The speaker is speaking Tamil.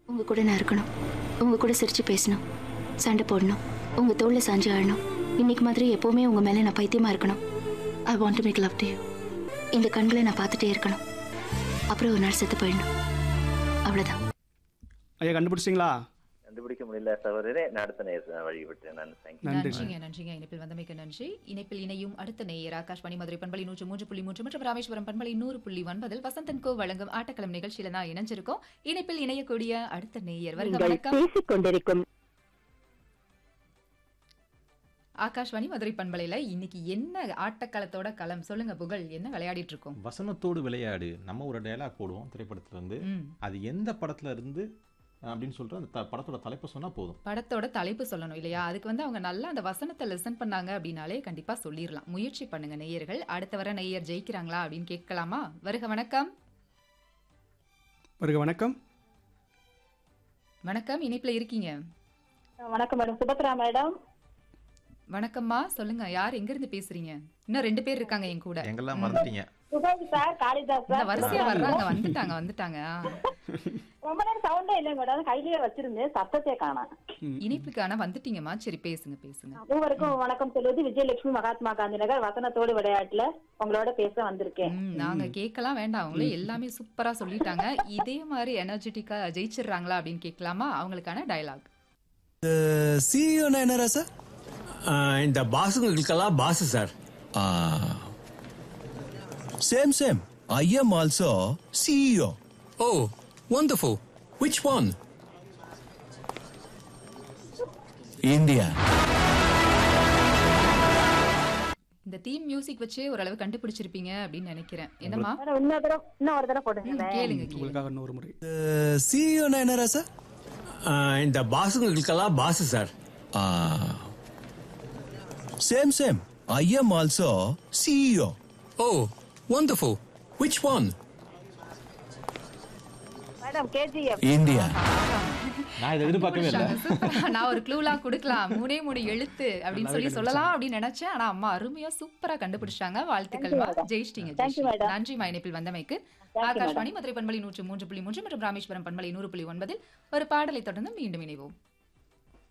உங்க கூட நான் இருக்கணும் உங்க கூட சிரிச்சு பேசணும் சண்டை போடணும் உங்க தோல்ல சாஞ்சு ஆடணும் இன்னைக்கு மாதிரி எப்பவுமே உங்க மேல நான் பைத்தியமா இருக்கணும் I want to make love to you இந்த கண்களை நான் பார்த்துட்டே இருக்கணும் அப்புறம் ஒரு நாள் செத்து போயிடணும் அவ்வளவுதான் ஐயா கண்டுபிடிச்சிங்களா கண்டுபிடிக்க முடியல சகோதரரே நான் அடுத்த நேரம் வழி விட்டேன் நான் தேங்க்யூ நன்றி நன்றிங்க நன்றிங்க இணைப்பில் வந்தமைக்கு நன்றி இணைப்பில் இணையும் அடுத்த நேயர் ஆகாஷ்வாணி மதுரை பண்பலை நூற்று மூன்று புள்ளி மூன்று மற்றும் ராமேஸ்வரம் பண்பலை நூறு புள்ளி ஒன்பதில் வசந்தன் கோ வழங்கும் ஆட்டக்களம் நிகழ்ச்சியில தான் இணைஞ்சிருக்கோம் இணைப்பில் இணையக்கூடிய அடுத்த நேயர் வருக வணக்கம் பேசிக் கொண்டிருக்கும் ஆகாஷ்வாணி மதுரை பண்பலையில இன்னைக்கு என்ன ஆட்டக்களத்தோட களம் சொல்லுங்க புகழ் என்ன விளையாடிட்டு இருக்கோம் வசனத்தோடு விளையாடு நம்ம ஒரு டயலாக் போடுவோம் திரைப்படத்துல இருந்து ம். அது எந்த படத்துல இருந்து அஹ், அப்படின்னு சொல்லிட்டு அந்த த- படத்தோட தலைப்பை சொன்னா போதும் படத்தோட தலைப்பு சொல்லணும் இல்லையா அதுக்கு வந்து அவங்க நல்லா அந்த வசனத்தை லிசன் பண்ணாங்க அப்படின்னாலே கண்டிப்பா சொல்லிடலாம் முயற்சி பண்ணுங்க நேயர்கள் அடுத்த வர நேயர் ஜெயிக்கிறாங்களா அப்படின்னு கேட்கலாமா வருக வணக்கம் வருக வணக்கம் வணக்கம் இணைப்புல இருக்கீங்க வணக்கம் மேடம் சுபத்ரா மேடம் வணக்கம்மா சொல்லுங்க யார் எங்க இருந்து பேசுறீங்க இன்னும் ரெண்டு பேர் இருக்காங்க என் கூட எங்கெல்லாம் மறந்துட்டீங்க சுபாஷ் சார் காளிதாஸ் இந்த சார் வரிசையா வர்றாங்க வந்துட்டாங்க வந்துட்டாங்க ஆ. ரொம்ப நேரம் சவுண்டே இல்லை மேடம் கையிலேயே வச்சிருந்தேன் சத்தத்தை காணோம் இனிப்புக்கான வந்துட்டீங்கம்மா சரி பேசுங்க பேசுங்க மூவருக்கும் வணக்கம் சொல்வது விஜயலட்சுமி மகாத்மா காந்தி நகர் வசனத்தோடு விளையாட்டுல உங்களோட பேச வந்திருக்கேன் ம், நாங்க கேட்கலாம் வேண்டாம் அவங்களே எல்லாமே சூப்பரா சொல்லிட்டாங்க இதே மாதிரி எனர்ஜெட்டிக்கா ஜெயிச்சிடுறாங்களா அப்படின்னு கேட்கலாமா அவங்களுக்கான டயலாக் சிஇஓனா என்ன ராசா ஆஹ் இந்த பாஸுங்களுக்கெல்லாம் boss sir same same I am also CEO oh wonderful which one India இந்த தீம் மியூசிக் வச்சே ஓரளவு கண்டுபிடிச்சிருப்பீங்க அப்படின்னு நினைக்கிறேன் என்னம்மா மேடம் இன்னொரு தடவை இன்னும் ஒரு தடவை ம், போட்டுங்க கேளுங்க கேளுங்க உங்களுக்காக இன்னொரு முறை சிஇஓனா என்ன ராசா ஆஹ் இந்த பாஸுங்களுக்கெல்லாம் boss sir same same I am also CEO oh wonderful which one madam KGF India நான் இதை எதிர்பார்க்கவே இல்லை சூப்பரா. நான் ஒரு க்ளூலாம் கொடுக்கலாம் மூணே மூணு எழுத்து அப்படின்னு சொல்லி சொல்லலாம் அப்படின்னு நினைச்சேன் ஆனா அம்மா அருமையா சூப்பரா கண்டுபிடிச்சாங்க வாழ்த்துக்கள்மா ஜெயிச்சிட்டீங்க Thank you, ஜெயிச்சிட்டீங்க. madam. நன்றி இணைப்பில் வந்தமைக்கு you, ஆகாஷ்வாணி மதுரை பண்பலை நூற்று மூன்று புள்ளி மூன்று மற்றும் ராமேஸ்வரம் பண்பலை நூறு புள்ளி ஒன்பதில் ஒரு பாடலை தொடர்ந்து மீண்டும் இணைவோம்